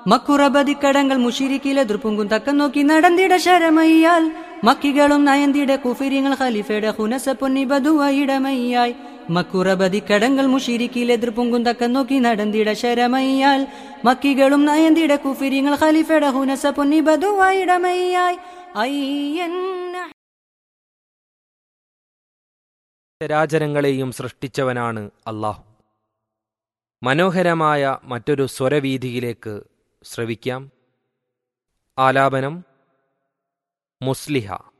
മക്കുറബതിക്കടങ്ങൾ മുഷിരിക്കിലെ ദൃപ്പുങ്കും തക്കം നോക്കി നടന്നിട ശരമയ്യാൽ മക്കികളും നയന്തിട കുഫിരിങ്ങൾ ഖലീഫയുടെ ഹുനസ പൊന്നി ബധുവയിടമയ്യായി മക്കുറബതിക്കടങ്ങൾ മുഷിരിക്കിലെ ദൃപ്പുങ്കും തക്കം നോക്കി നടന്നിട ശരമയ്യാൽ മക്കികളും നയന്തിട കുഫിരിങ്ങൾ ഖലീഫയുടെ ഹുനസ പൊന്നി ബധുവയിടമയ്യായി അയ്യന്ന ചരാചരങ്ങളെയും സൃഷ്ടിച്ചവനാണ് അള്ളാഹു മനോഹരമായ മറ്റൊരു സ്വരവീതിയിലേക്ക് ശ്രവിക്കാം ആലാപനം മുസ്ലിഹ